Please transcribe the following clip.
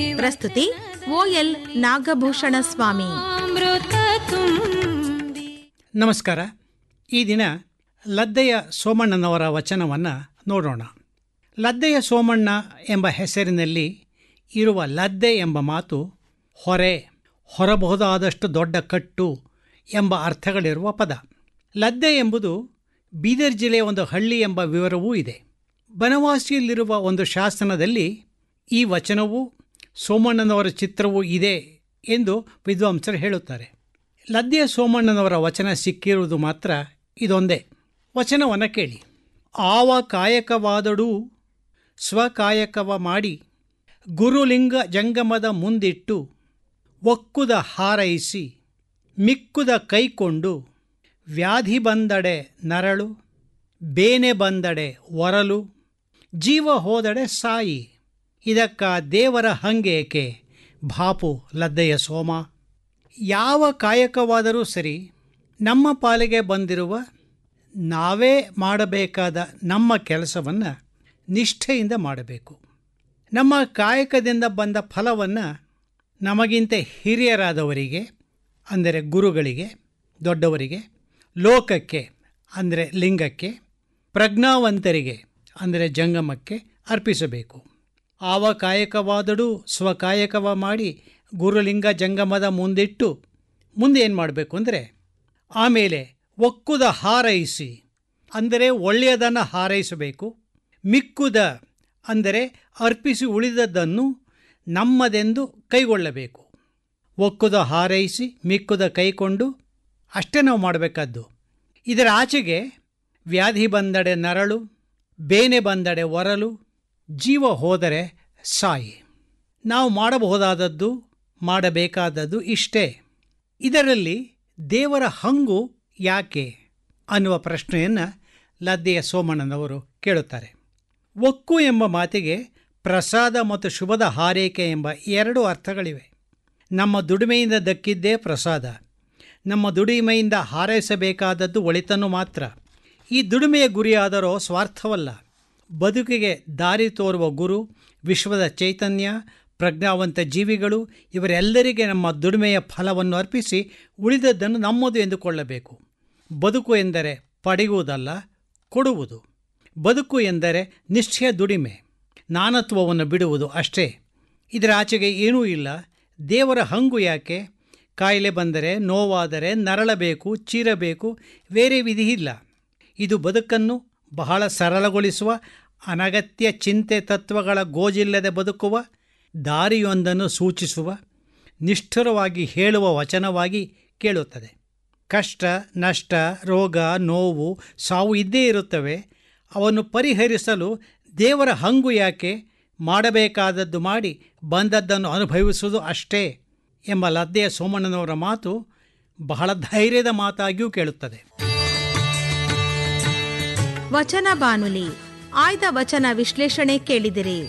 ಪ್ರಸ್ತುತಿ ಓಎಲ್ ನಾಗಭೂಷಣ ಸ್ವಾಮಿ ಅಮೃತ ತುಂಬಿ ನಮಸ್ಕಾರ ಈ ದಿನ ಲದ್ದೆಯ ಸೋಮಣ್ಣನವರ ವಚನವನ್ನು ನೋಡೋಣ ಲದ್ದೆಯ ಸೋಮಣ್ಣ ಎಂಬ ಹೆಸರಿನಲ್ಲಿ ಇರುವ ಲದ್ದೆ ಎಂಬ ಮಾತು ಹೊರೆ ಹೊರಬಹುದಾದಷ್ಟು ದೊಡ್ಡ ಕಟ್ಟು ಎಂಬ ಅರ್ಥಗಳಿರುವ ಪದ ಲದ್ದೆ ಎಂಬುದು ಬೀದರ್ ಜಿಲ್ಲೆಯ ಒಂದು ಹಳ್ಳಿ ಎಂಬ ವಿವರವೂ ಇದೆ ಬನವಾಸಿಯಲ್ಲಿರುವ ಒಂದು ಶಾಸನದಲ್ಲಿ ಈ ವಚನವೂ ಸೋಮಣ್ಣನವರ ಚಿತ್ರವೂ ಇದೆ ಎಂದು ವಿದ್ವಾಂಸರು ಹೇಳುತ್ತಾರೆ ಲದ್ಯ ಸೋಮಣ್ಣನವರ ವಚನ ಸಿಕ್ಕಿರುವುದು ಮಾತ್ರ ಇದೊಂದೇ ವಚನವನ್ನು ಕೇಳಿ ಆವ ಕಾಯಕವಾದಡೂ ಸ್ವಕಾಯಕವ ಮಾಡಿ ಗುರುಲಿಂಗ ಜಂಗಮದ ಮುಂದಿಟ್ಟು ಒಕ್ಕುದ ಹಾರೈಸಿ ಮಿಕ್ಕುದ ಕೈಕೊಂಡು ವ್ಯಾಧಿ ಬಂದಡೆ ನರಳು ಬೇನೆ ಬಂದಡೆ ಒರಲು ಜೀವ ಹೋದಡೆ ಸಾಯಿ ಇದಕ್ಕ ದೇವರ ಹಂಗೇಕೆ ಭಾಪು ಲದ್ದೆಯ ಸೋಮ ಯಾವ ಕಾಯಕವಾದರೂ ಸರಿ ನಮ್ಮ ಪಾಲಿಗೆ ಬಂದಿರುವ ನಾವೇ ಮಾಡಬೇಕಾದ ನಮ್ಮ ಕೆಲಸವನ್ನು ನಿಷ್ಠೆಯಿಂದ ಮಾಡಬೇಕು ನಮ್ಮ ಕಾಯಕದಿಂದ ಬಂದ ಫಲವನ್ನು ನಮಗಿಂತ ಹಿರಿಯರಾದವರಿಗೆ ಅಂದರೆ ಗುರುಗಳಿಗೆ ದೊಡ್ಡವರಿಗೆ ಲೋಕಕ್ಕೆ ಅಂದರೆ ಲಿಂಗಕ್ಕೆ ಪ್ರಜ್ಞಾವಂತರಿಗೆ ಅಂದರೆ ಜಂಗಮಕ್ಕೆ ಅರ್ಪಿಸಬೇಕು ಆವ ಕಾಯಕವಾದಡೂ ಸ್ವಕಾಯಕವ ಮಾಡಿ ಗುರುಲಿಂಗ ಜಂಗಮದ ಮುಂದಿಟ್ಟು ಮುಂದೆ ಏನು ಮಾಡಬೇಕು ಅಂದರೆ ಆಮೇಲೆ ಒಕ್ಕುದ ಹಾರೈಸಿ ಅಂದರೆ ಒಳ್ಳೆಯದನ್ನು ಹಾರೈಸಬೇಕು ಮಿಕ್ಕುದ ಅಂದರೆ ಅರ್ಪಿಸಿ ಉಳಿದದ್ದನ್ನು ನಮ್ಮದೆಂದು ಕೈಗೊಳ್ಳಬೇಕು ಒಕ್ಕುದ ಹಾರೈಸಿ ಮಿಕ್ಕುದ ಕೈಕೊಂಡು ಅಷ್ಟೇ ನಾವು ಮಾಡಬೇಕಾದ್ದು ಇದರ ಆಚೆಗೆ ವ್ಯಾಧಿ ಬಂದಡೆ ನರಳು ಬೇನೆ ಬಂದಡೆ ಒರಲು ಜೀವ ಹೋದರೆ ಸಾಯಿ ನಾವು ಮಾಡಬಹುದಾದದ್ದು ಮಾಡಬೇಕಾದದ್ದು ಇಷ್ಟೇ ಇದರಲ್ಲಿ ದೇವರ ಹಂಗು ಯಾಕೆ ಅನ್ನುವ ಪ್ರಶ್ನೆಯನ್ನು ಲದ್ದೆಯ ಸೋಮಣ್ಣನವರು ಕೇಳುತ್ತಾರೆ ಒಕ್ಕು ಎಂಬ ಮಾತಿಗೆ ಪ್ರಸಾದ ಮತ್ತು ಶುಭದ ಹಾರೈಕೆ ಎಂಬ ಎರಡು ಅರ್ಥಗಳಿವೆ ನಮ್ಮ ದುಡಿಮೆಯಿಂದ ದಕ್ಕಿದ್ದೇ ಪ್ರಸಾದ ನಮ್ಮ ದುಡಿಮೆಯಿಂದ ಹಾರೈಸಬೇಕಾದದ್ದು ಒಳಿತನ್ನು ಮಾತ್ರ ಈ ದುಡಿಮೆಯ ಗುರಿಯಾದರೋ ಸ್ವಾರ್ಥವಲ್ಲ ಬದುಕಿಗೆ ದಾರಿ ತೋರುವ ಗುರು ವಿಶ್ವದ ಚೈತನ್ಯ ಪ್ರಜ್ಞಾವಂತ ಜೀವಿಗಳು ಇವರೆಲ್ಲರಿಗೆ ನಮ್ಮ ದುಡಿಮೆಯ ಫಲವನ್ನು ಅರ್ಪಿಸಿ ಉಳಿದದ್ದನ್ನು ನಮ್ಮದು ಎಂದುಕೊಳ್ಳಬೇಕು ಬದುಕು ಎಂದರೆ ಪಡೆಯುವುದಲ್ಲ ಕೊಡುವುದು ಬದುಕು ಎಂದರೆ ನಿಶ್ಚಯ ದುಡಿಮೆ ನಾನತ್ವವನ್ನು ಬಿಡುವುದು ಅಷ್ಟೇ ಇದರ ಆಚೆಗೆ ಏನೂ ಇಲ್ಲ ದೇವರ ಹಂಗು ಯಾಕೆ ಕಾಯಿಲೆ ಬಂದರೆ ನೋವಾದರೆ ನರಳಬೇಕು ಚೀರಬೇಕು ಬೇರೆ ವಿಧಿ ಇಲ್ಲ ಇದು ಬದುಕನ್ನು ಬಹಳ ಸರಳಗೊಳಿಸುವ ಅನಗತ್ಯ ಚಿಂತೆ ತತ್ವಗಳ ಗೋಜಿಲ್ಲದೆ ಬದುಕುವ ದಾರಿಯೊಂದನ್ನು ಸೂಚಿಸುವ ನಿಷ್ಠುರವಾಗಿ ಹೇಳುವ ವಚನವಾಗಿ ಕೇಳುತ್ತದೆ ಕಷ್ಟ ನಷ್ಟ ರೋಗ ನೋವು ಸಾವು ಇದ್ದೇ ಇರುತ್ತವೆ ಅವನ್ನು ಪರಿಹರಿಸಲು ದೇವರ ಹಂಗು ಯಾಕೆ ಮಾಡಬೇಕಾದದ್ದು ಮಾಡಿ ಬಂದದ್ದನ್ನು ಅನುಭವಿಸುವುದು ಅಷ್ಟೇ ಎಂಬ ಲದ್ದೆಯ ಸೋಮಣ್ಣನವರ ಮಾತು ಬಹಳ ಧೈರ್ಯದ ಮಾತಾಗಿಯೂ ಕೇಳುತ್ತದೆ ವಚನ ಬಾನುಲಿ ಆಯ್ದ ವಚನ ವಿಶ್ಲೇಷಣೆ ಕೇಳಿದಿರಿ